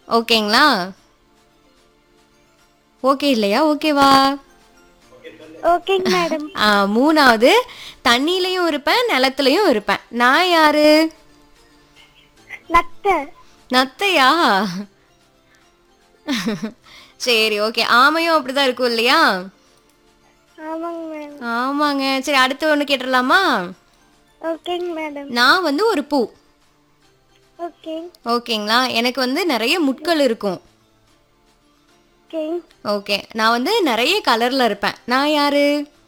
ஓகேங்களா ஓகே இல்லையா ஓகேவா ஓகேங்க மேடம் ஆ, மூணாவது தண்ணியிலையும் இருப்பேன் நிலத்துலையும் இருப்பேன் நான் யாரு நத்தை நத்தையா சரி ஓகே ஆமையும் அப்படிதான் இருக்கும் இல்லையா ஆமாங்க மேடம் ஆமாங்க சரி அடுத்து ஒன்று கேட்டுடலாமா ஓகேங்க மேடம் நான் வந்து ஒரு பூ ஓகே ஓகேங்களா எனக்கு வந்து நிறைய முட்கள் இருக்கும் ஓகே ஓகே நான் வந்து நிறைய கலர்ல இருப்பேன் நான் யாரு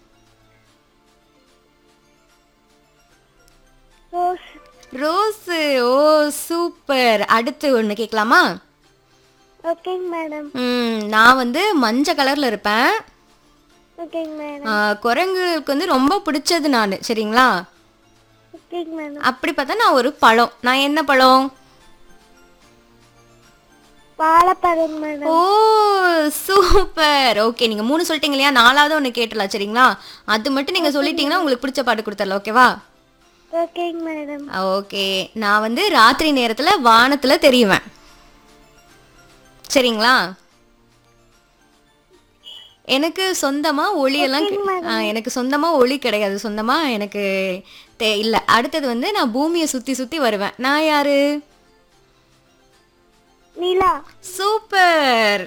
ரோஸ் ரோஸு ஓ சூப்பர் அடுத்து ஒன்று கேட்கலாமா ஓகேங்க மேடம் ம் நான் வந்து மஞ்சள் கலர்ல இருப்பேன் ஓகேங்க மேடம் ஆ, குரங்குக்கு வந்து ரொம்ப பிடிச்சது நான் சரிங்களா ஓகேங்க மேடம் அப்படி பார்த்தா நான் ஒரு பழம் நான் என்ன பழம் வாழைப்பழம் மேடம் ஓ சூப்பர் ஓகே நீங்க மூணு சொல்லிட்டீங்க இல்லையா நாலாவது ஒன்று கேட்டலாம் சரிங்களா அது மட்டும் நீங்க சொல்லிட்டீங்கன்னா உங்களுக்கு பிடிச்ச பாட்டு கொடுத்துடலாம் ஓகேவா ஓகேங்க மேடம் ஓகே நான் வந்து ராத்திரி நேரத்துல வானத்துல தெரியுவேன் சரிங்களா எனக்கு சொந்தமா ஒளியெல்லாம் கி- ஆ, எனக்கு சொந்தமா ஒளி கிடையாது சொந்தமா எனக்கு தே- இல்ல அடுத்தது வந்து நான் பூமியை சுத்தி சுத்தி வருவேன் நான் யாரு நிலா சூப்பர்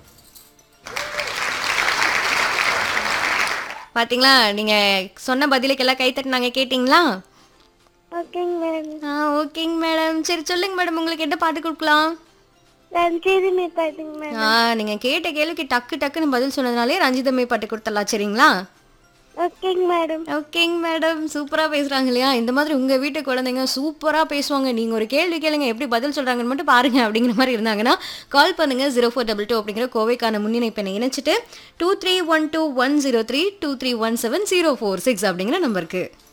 பாத்தீங்களா நீங்க சொன்ன பதிலுக்கெல்லாம் கை தட்டினாங்க கேட்டிங்களா ஓகேங்க மேடம் ஆ ஓகேங்க மேடம் சரி சொல்லுங்க மேடம் உங்களுக்கு என்ன பாட்டு கொடுக்கலாம் ரஞ்சிதமே பாட்டுங்க மேடம் ஆ நீங்க கேட்ட கேள்விக்கு டக்கு டக்குன்னு பதில் சொன்னதுனாலே ரஞ்சிதமே பாட்டு கொடுத்துடலாம் சரிங்களா ஓகேங்க மேடம் ஓகேங்க மேடம் சூப்பரா பேசுறாங்க இல்லையா இந்த மாதிரி உங்க வீட்டு குழந்தைங்க சூப்பரா பேசுவாங்க நீங்க ஒரு கேள்வி கேளுங்க எப்படி பதில் சொல்றாங்கன்னு மட்டும் பாருங்க அப்படிங்கிற மாதிரி இருந்தாங்கன்னா கால் பண்ணுங்க ஜீரோ ஃபோர் டபுள் டூ அப்படிங்கிற கோவைக்கான முன்னிணைப்பை இணைச்சிட்டு two three one two one zero three two three one seven zero four six அப்படிங்கிற நம்பருக்கு